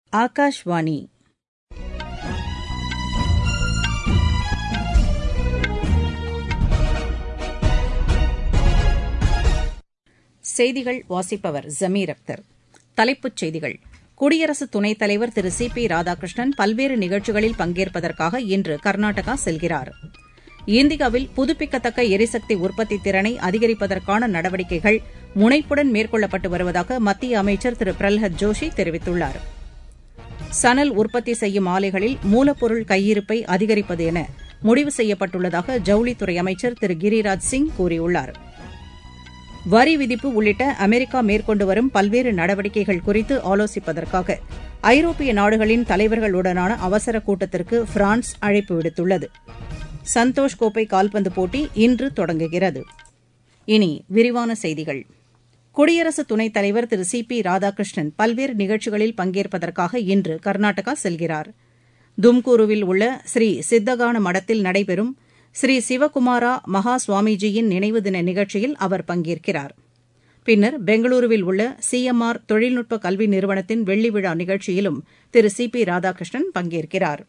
ஆகாஷ்வாணி செய்திகள் வாசிப்பவர் ஜமீர் அக்தர் தலைப்புச் செய்திகள் குடியரசு துணைத் தலைவர் திரு சி பி ராதாகிருஷ்ணன் பல்வேறு நிகழ்ச்சிகளில் பங்கேற்பதற்காக இன்று கர்நாடகா செல்கிறார் இந்தியாவில் புதுப்பிக்கத்தக்க எரிசக்தி உற்பத்தி திறனை அதிகரிப்பதற்கான நடவடிக்கைகள் முனைப்புடன் மேற்கொள்ளப்பட்டு வருவதாக மத்திய அமைச்சர் திரு பிரல்ஹத் ஜோஷி தெரிவித்துள்ளார் சணல் உற்பத்தி செய்யும் ஆலைகளில் மூலப்பொருள் கையிருப்பை அதிகரிப்பது என முடிவு செய்யப்பட்டுள்ளதாக ஜவுளித்துறை அமைச்சர் திரு கிரிராஜ் சிங் கூறியுள்ளார் வரி விதிப்பு உள்ளிட்ட அமெரிக்கா மேற்கொண்டு வரும் பல்வேறு நடவடிக்கைகள் குறித்து ஆலோசிப்பதற்காக ஐரோப்பிய நாடுகளின் தலைவர்களுடனான அவசர கூட்டத்திற்கு பிரான்ஸ் அழைப்பு விடுத்துள்ளது சந்தோஷ் கோப்பை கால்பந்து போட்டி இன்று தொடங்குகிறது இனி விரிவான செய்திகள் குடியரசு துணைத் தலைவர் திரு சி பி ராதாகிருஷ்ணன் பல்வேறு நிகழ்ச்சிகளில் பங்கேற்பதற்காக இன்று கர்நாடகா செல்கிறார் தும்கூருவில் உள்ள ஸ்ரீ சித்தகான மடத்தில் நடைபெறும் ஸ்ரீ சிவகுமாரா மகா சுவாமிஜியின் நினைவு தின நிகழ்ச்சியில் அவர் பங்கேற்கிறார் பின்னர் பெங்களூருவில் உள்ள சிஎம்ஆர் தொழில்நுட்ப கல்வி நிறுவனத்தின் வெள்ளி விழா நிகழ்ச்சியிலும் திரு சி பி ராதாகிருஷ்ணன் பங்கேற்கிறார்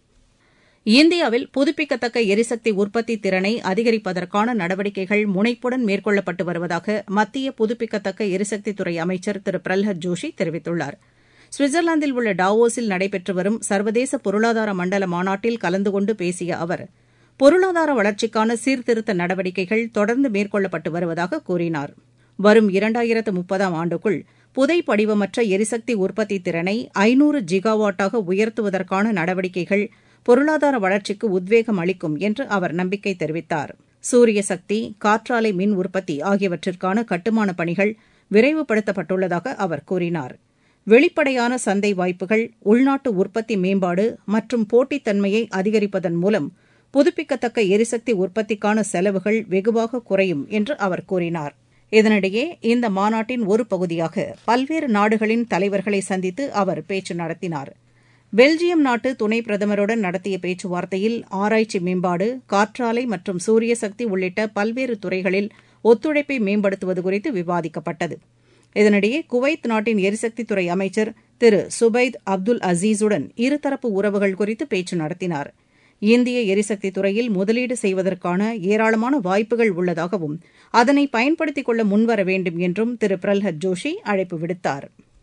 இந்தியாவில் புதுப்பிக்கத்தக்க எரிசக்தி உற்பத்தி திறனை அதிகரிப்பதற்கான நடவடிக்கைகள் முனைப்புடன் மேற்கொள்ளப்பட்டு வருவதாக மத்திய புதுப்பிக்கத்தக்க எரிசக்தித்துறை அமைச்சர் திரு பிரல்ஹத் ஜோஷி தெரிவித்துள்ளார் சுவிட்சர்லாந்தில் உள்ள டாவோஸில் நடைபெற்று வரும் சர்வதேச பொருளாதார மண்டல மாநாட்டில் கலந்து கொண்டு பேசிய அவர் பொருளாதார வளர்ச்சிக்கான சீர்திருத்த நடவடிக்கைகள் தொடர்ந்து மேற்கொள்ளப்பட்டு வருவதாக கூறினார் வரும் இரண்டாயிரத்து முப்பதாம் ஆண்டுக்குள் புதை படிவமற்ற எரிசக்தி உற்பத்தி திறனை ஐநூறு ஜிகாவாட்டாக உயர்த்துவதற்கான நடவடிக்கைகள் பொருளாதார வளர்ச்சிக்கு உத்வேகம் அளிக்கும் என்று அவர் நம்பிக்கை தெரிவித்தார் சூரிய சக்தி காற்றாலை மின் உற்பத்தி ஆகியவற்றிற்கான கட்டுமான பணிகள் விரைவுபடுத்தப்பட்டுள்ளதாக அவர் கூறினார் வெளிப்படையான சந்தை வாய்ப்புகள் உள்நாட்டு உற்பத்தி மேம்பாடு மற்றும் போட்டித்தன்மையை அதிகரிப்பதன் மூலம் புதுப்பிக்கத்தக்க எரிசக்தி உற்பத்திக்கான செலவுகள் வெகுவாக குறையும் என்று அவர் கூறினார் இதனிடையே இந்த மாநாட்டின் ஒரு பகுதியாக பல்வேறு நாடுகளின் தலைவர்களை சந்தித்து அவர் பேச்சு நடத்தினார் பெல்ஜியம் நாட்டு துணை பிரதமருடன் நடத்திய பேச்சுவார்த்தையில் ஆராய்ச்சி மேம்பாடு காற்றாலை மற்றும் சூரிய சக்தி உள்ளிட்ட பல்வேறு துறைகளில் ஒத்துழைப்பை மேம்படுத்துவது குறித்து விவாதிக்கப்பட்டது இதனிடையே குவைத் நாட்டின் எரிசக்தித்துறை அமைச்சர் திரு சுபைத் அப்துல் அசீஸுடன் இருதரப்பு உறவுகள் குறித்து பேச்சு நடத்தினார் இந்திய எரிசக்தி துறையில் முதலீடு செய்வதற்கான ஏராளமான வாய்ப்புகள் உள்ளதாகவும் அதனை பயன்படுத்திக் கொள்ள முன்வர வேண்டும் என்றும் திரு பிரல்ஹத் ஜோஷி அழைப்பு விடுத்தார்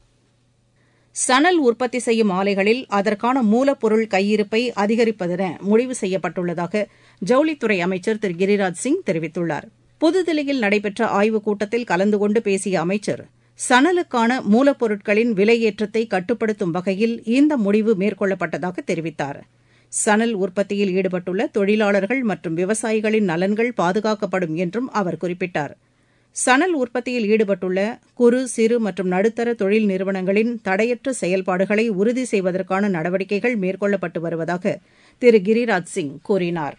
சணல் உற்பத்தி செய்யும் ஆலைகளில் அதற்கான மூலப்பொருள் கையிருப்பை அதிகரிப்பதென முடிவு செய்யப்பட்டுள்ளதாக ஜவுளித்துறை அமைச்சர் திரு கிரிராஜ் சிங் தெரிவித்துள்ளார் புதுதில்லியில் நடைபெற்ற ஆய்வுக் கூட்டத்தில் கலந்து கொண்டு பேசிய அமைச்சர் சணலுக்கான மூலப்பொருட்களின் விலையேற்றத்தை கட்டுப்படுத்தும் வகையில் இந்த முடிவு மேற்கொள்ளப்பட்டதாக தெரிவித்தார் சணல் உற்பத்தியில் ஈடுபட்டுள்ள தொழிலாளர்கள் மற்றும் விவசாயிகளின் நலன்கள் பாதுகாக்கப்படும் என்றும் அவர் குறிப்பிட்டார் சணல் உற்பத்தியில் ஈடுபட்டுள்ள குறு சிறு மற்றும் நடுத்தர தொழில் நிறுவனங்களின் தடையற்ற செயல்பாடுகளை உறுதி செய்வதற்கான நடவடிக்கைகள் மேற்கொள்ளப்பட்டு வருவதாக திரு கிரிராஜ் சிங் கூறினார்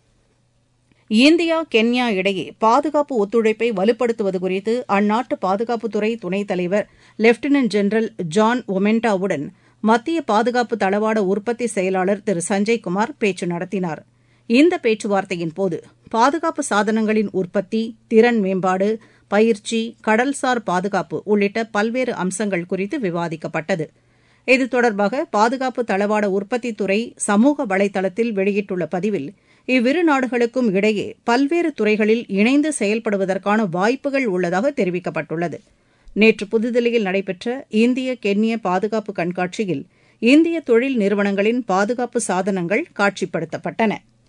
இந்தியா கென்யா இடையே பாதுகாப்பு ஒத்துழைப்பை வலுப்படுத்துவது குறித்து அந்நாட்டு பாதுகாப்புத்துறை துணைத் தலைவர் லெப்டினன்ட் ஜெனரல் ஜான் ஒமெண்டாவுடன் மத்திய பாதுகாப்பு தளவாட உற்பத்தி செயலாளர் திரு சஞ்சய் குமார் பேச்சு நடத்தினார் இந்த பேச்சுவார்த்தையின் போது பாதுகாப்பு சாதனங்களின் உற்பத்தி திறன் மேம்பாடு பயிற்சி கடல்சார் பாதுகாப்பு உள்ளிட்ட பல்வேறு அம்சங்கள் குறித்து விவாதிக்கப்பட்டது இது தொடர்பாக பாதுகாப்பு தளவாட உற்பத்தித்துறை சமூக வலைதளத்தில் வெளியிட்டுள்ள பதிவில் இவ்விரு நாடுகளுக்கும் இடையே பல்வேறு துறைகளில் இணைந்து செயல்படுவதற்கான வாய்ப்புகள் உள்ளதாக தெரிவிக்கப்பட்டுள்ளது நேற்று புதுதில்லியில் நடைபெற்ற இந்திய கென்ய பாதுகாப்பு கண்காட்சியில் இந்திய தொழில் நிறுவனங்களின் பாதுகாப்பு சாதனங்கள் காட்சிப்படுத்தப்பட்டன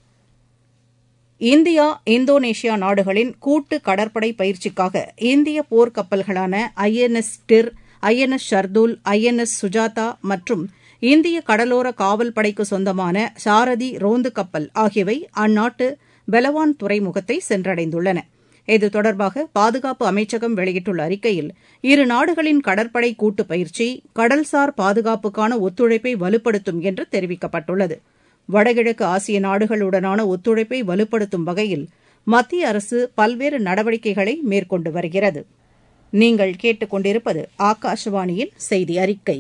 இந்தியா இந்தோனேஷியா நாடுகளின் கூட்டு கடற்படை பயிற்சிக்காக இந்திய போர்க்கப்பல்களான I N S Tir I N S Shardul I N S Sujata மற்றும் இந்திய கடலோர காவல் படைக்கு சொந்தமான சாரதி ரோந்து கப்பல் ஆகியவை அந்நாட்டு பெலவான் துறைமுகத்தை சென்றடைந்துள்ளன இது தொடர்பாக பாதுகாப்பு அமைச்சகம் வெளியிட்டுள்ள அறிக்கையில் இரு நாடுகளின் கடற்படை கூட்டு பயிற்சி கடல்சார் பாதுகாப்புக்கான ஒத்துழைப்பை வலுப்படுத்தும் என்று தெரிவிக்கப்பட்டுள்ளது வடகிழக்கு ஆசிய நாடுகளுடனான ஒத்துழைப்பை வலுப்படுத்தும் வகையில் மத்திய அரசு பல்வேறு நடவடிக்கைகளை மேற்கொண்டு வருகிறது நீங்கள் கேட்டுக்கொண்டிருப்பது ஆகாஷவாணியின் செய்தி அறிக்கை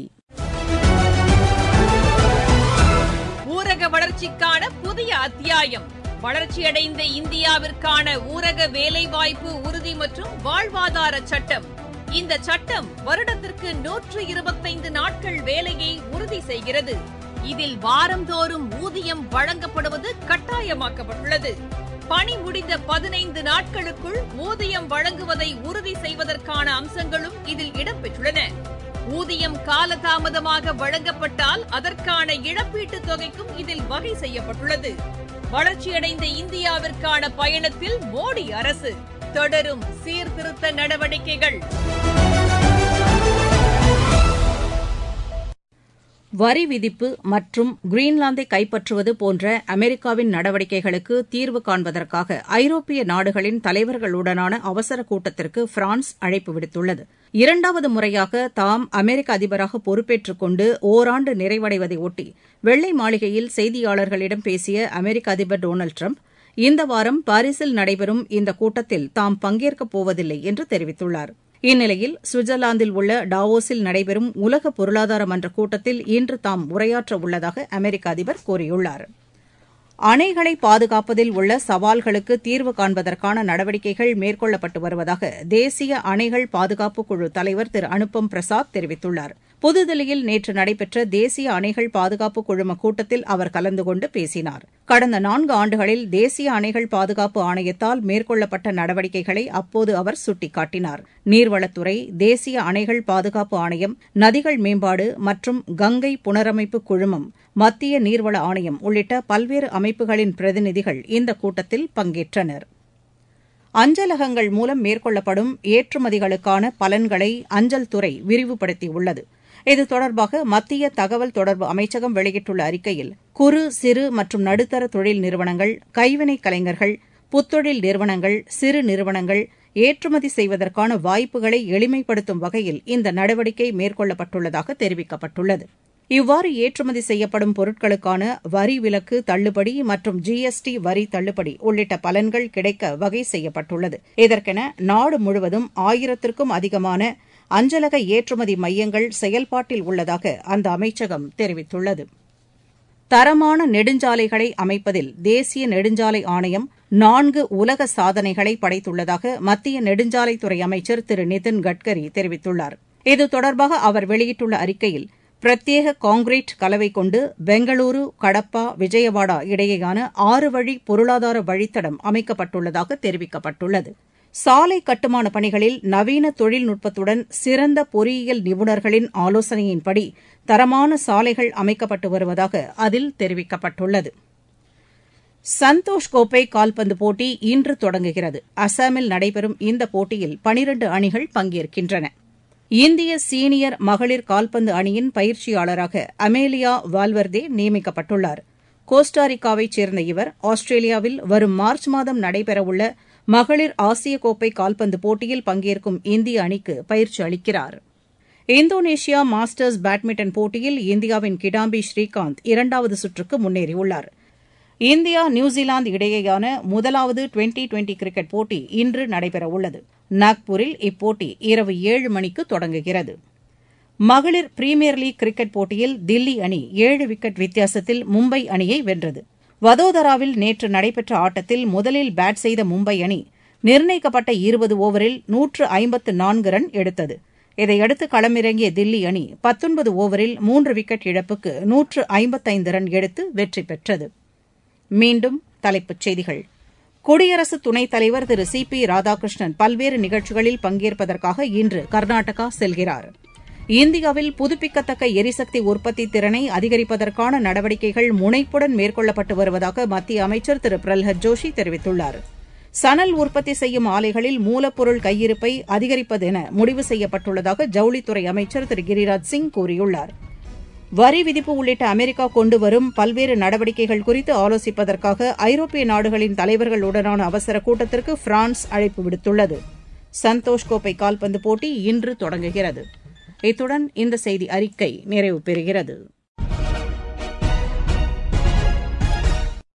ஊரக வளர்ச்சிக்கான புதிய அத்தியாயம் வளர்ச்சியடைந்த இந்தியாவிற்கான ஊரக வேலைவாய்ப்பு உறுதி மற்றும் வாழ்வாதார சட்டம் இந்த சட்டம் வருடத்திற்கு நூற்று இருபத்தைந்து நாட்கள் வேலையை உறுதி செய்கிறது இதில் வாரந்தோறும் ஊதியம் வழங்கப்படுவது கட்டாயமாக்கப்பட்டுள்ளது பணி முடிந்த பதினைந்து நாட்களுக்குள் ஊதியம் வழங்குவதை உறுதி செய்வதற்கான அம்சங்களும் இதில் இடம்பெற்றுள்ளன ஊதியம் காலதாமதமாக வழங்கப்பட்டால் அதற்கான இழப்பீட்டுத் தொகைக்கும் இதில் வகை செய்யப்பட்டுள்ளது வளர்ச்சியடைந்த இந்தியாவிற்கான பயணத்தில் மோடி அரசு தொடரும் சீர்திருத்த நடவடிக்கைகள் வரி விதிப்பு மற்றும் கிரீன்லாந்தை கைப்பற்றுவது போன்ற அமெரிக்காவின் நடவடிக்கைகளுக்கு தீர்வு காண்பதற்காக ஐரோப்பிய நாடுகளின் தலைவர்களுடனான அவசர கூட்டத்திற்கு பிரான்ஸ் அழைப்பு விடுத்துள்ளது இரண்டாவது முறையாக தாம் அமெரிக்க அதிபராக பொறுப்பேற்றுக் கொண்டு ஒராண்டு நிறைவடைவதை ஒட்டி வெள்ளை மாளிகையில் செய்தியாளர்களிடம் பேசிய அமெரிக்க அதிபர் டொனால்டு டிரம்ப் இந்த வாரம் பாரிஸில் நடைபெறும் இந்த கூட்டத்தில் தாம் பங்கேற்கப் போவதில்லை என்று தெரிவித்துள்ளார் இந்நிலையில் சுவிட்சர்லாந்தில் உள்ள டாவோஸில் நடைபெறும் உலக பொருளாதார மன்ற கூட்டத்தில் இன்று தாம் உரையாற்ற உள்ளதாக அமெரிக்க அதிபர் கூறியுள்ளார் அணைகளை பாதுகாப்பதில் உள்ள சவால்களுக்கு தீர்வு காண்பதற்கான நடவடிக்கைகள் மேற்கொள்ளப்பட்டு வருவதாக தேசிய அணைகள் பாதுகாப்பு குழு தலைவர் திரு அனுப்பம் பிரசாத் தெரிவித்துள்ளார் புதுதில்லியில் நேற்று நடைபெற்ற தேசிய அணைகள் பாதுகாப்பு குழும கூட்டத்தில் அவர் கலந்து கொண்டு பேசினார் கடந்த நான்கு ஆண்டுகளில் தேசிய அணைகள் பாதுகாப்பு ஆணையத்தால் மேற்கொள்ளப்பட்ட நடவடிக்கைகளை அப்போது அவர் சுட்டிக்காட்டினார் நீர்வளத்துறை தேசிய அணைகள் பாதுகாப்பு ஆணையம் நதிகள் மேம்பாடு மற்றும் கங்கை புனரமைப்பு குழுமம் மத்திய நீர்வள ஆணையம் உள்ளிட்ட பல்வேறு அமைப்புகளின் பிரதிநிதிகள் இந்த கூட்டத்தில் பங்கேற்றனர் அஞ்சலகங்கள் மூலம் மேற்கொள்ளப்படும் ஏற்றுமதிகளுக்கான பலன்களை அஞ்சல் துறை விரிவுபடுத்தியுள்ளது இது தொடர்பாக மத்திய தகவல் தொடர்பு அமைச்சகம் வெளியிட்டுள்ள அறிக்கையில் குறு சிறு மற்றும் நடுத்தர தொழில் நிறுவனங்கள் கைவினைக் கலைஞர்கள் புத்தொழில் நிறுவனங்கள் சிறு நிறுவனங்கள் ஏற்றுமதி செய்வதற்கான வாய்ப்புகளை எளிமைப்படுத்தும் வகையில் இந்த நடவடிக்கை மேற்கொள்ளப்பட்டுள்ளதாக தெரிவிக்கப்பட்டுள்ளது இவ்வாறு ஏற்றுமதி செய்யப்படும் பொருட்களுக்கான வரி விலக்கு தள்ளுபடி மற்றும் ஜிஎஸ்டி வரி தள்ளுபடி உள்ளிட்ட பலன்கள் கிடைக்க வகை செய்யப்பட்டுள்ளது இதற்கென நாடு முழுவதும் ஆயிரத்திற்கும் அதிகமான அஞ்சலக ஏற்றுமதி மையங்கள் செயல்பாட்டில் உள்ளதாக அந்த அமைச்சகம் தெரிவித்துள்ளது தரமான நெடுஞ்சாலைகளை அமைப்பதில் தேசிய நெடுஞ்சாலை ஆணையம் நான்கு உலக சாதனைகளை படைத்துள்ளதாக மத்திய நெடுஞ்சாலைத்துறை அமைச்சர் திரு நிதின் கட்கரி தெரிவித்துள்ளார் இது தொடர்பாக அவர் வெளியிட்டுள்ள அறிக்கையில் பிரத்யேக காங்கிரீட் கலவை கொண்டு பெங்களூரு கடப்பா விஜயவாடா இடையேயான ஆறு வழி பொருளாதார வழித்தடம் அமைக்கப்பட்டுள்ளதாக தெரிவிக்கப்பட்டுள்ளது சாலை கட்டுமான பணிகளில் நவீன தொழில்நுட்பத்துடன் சிறந்த பொறியியல் நிபுணர்களின் ஆலோசனையின்படி தரமான சாலைகள் அமைக்கப்பட்டு வருவதாக அதில் தெரிவிக்கப்பட்டுள்ளது சந்தோஷ் கோப்பை கால்பந்து போட்டி இன்று தொடங்குகிறது அசாமில் நடைபெறும் இந்த போட்டியில் பனிரண்டு அணிகள் பங்கேற்கின்றன இந்திய சீனியர் மகளிர் கால்பந்து அணியின் பயிற்சியாளராக அமேலியா வால்வர்தே நியமிக்கப்பட்டுள்ளார் கோஸ்டாரிக்காவைச் சேர்ந்த இவர் ஆஸ்திரேலியாவில் வரும் மார்ச் மாதம் நடைபெறவுள்ள மகளிர் ஆசிய கோப்பை கால்பந்து போட்டியில் பங்கேற்கும் இந்திய அணிக்கு பயிற்சி அளிக்கிறார் இந்தோனேஷியா மாஸ்டர்ஸ் பேட்மிண்டன் போட்டியில் இந்தியாவின் கிடாம்பி ஸ்ரீகாந்த் இரண்டாவது சுற்றுக்கு முன்னேறியுள்ளார் இந்தியா நியூசிலாந்து இடையேயான முதலாவது டுவெண்டி டுவெண்டி கிரிக்கெட் போட்டி இன்று நடைபெறவுள்ளது நாக்பூரில் இப்போட்டி இரவு ஏழு மணிக்கு தொடங்குகிறது மகளிர் பிரீமியர் லீக் கிரிக்கெட் போட்டியில் தில்லி அணி ஏழு விக்கெட் வித்தியாசத்தில் மும்பை அணியை வென்றது வதோதராவில் நேற்று நடைபெற்ற ஆட்டத்தில் முதலில் பேட் செய்த மும்பை அணி நிர்ணயிக்கப்பட்ட இருபது ஓவரில் நூற்று ஐம்பத்து நான்கு ரன் எடுத்தது இதையடுத்து களமிறங்கிய தில்லி அணி பத்தொன்பது ஓவரில் மூன்று விக்கெட் இழப்புக்கு நூற்று ஐம்பத்தைந்து ரன் எடுத்து வெற்றி பெற்றது மீண்டும் தலைப்புச் செய்திகள் குடியரசு துணைத் தலைவர் திரு சி பி ராதாகிருஷ்ணன் பல்வேறு நிகழ்ச்சிகளில் பங்கேற்பதற்காக இன்று கர்நாடகா செல்கிறார் இந்தியாவில் புதுப்பிக்கத்தக்க எரிசக்தி உற்பத்தி திறனை அதிகரிப்பதற்கான நடவடிக்கைகள் முனைப்புடன் மேற்கொள்ளப்பட்டு வருவதாக மத்திய அமைச்சர் திரு பிரல்ஹத் ஜோஷி தெரிவித்துள்ளார் சணல் உற்பத்தி செய்யும் ஆலைகளில் மூலப்பொருள் கையிருப்பை அதிகரிப்பதென முடிவு செய்யப்பட்டுள்ளதாக ஜவுளித்துறை அமைச்சர் திரு கிரிராஜ் சிங் கூறியுள்ளார் வரி விதிப்பு உள்ளிட்ட அமெரிக்கா கொண்டு வரும் பல்வேறு நடவடிக்கைகள் குறித்து ஆலோசிப்பதற்காக ஐரோப்பிய நாடுகளின் தலைவர்களுடனான அவசர கூட்டத்திற்கு பிரான்ஸ் அழைப்பு விடுத்துள்ளது சந்தோஷ் கோப்பை கால்பந்து போட்டி இன்று தொடங்குகிறது இத்துடன் இந்த செய்தி அறிக்கை நிறைவு பெறுகிறது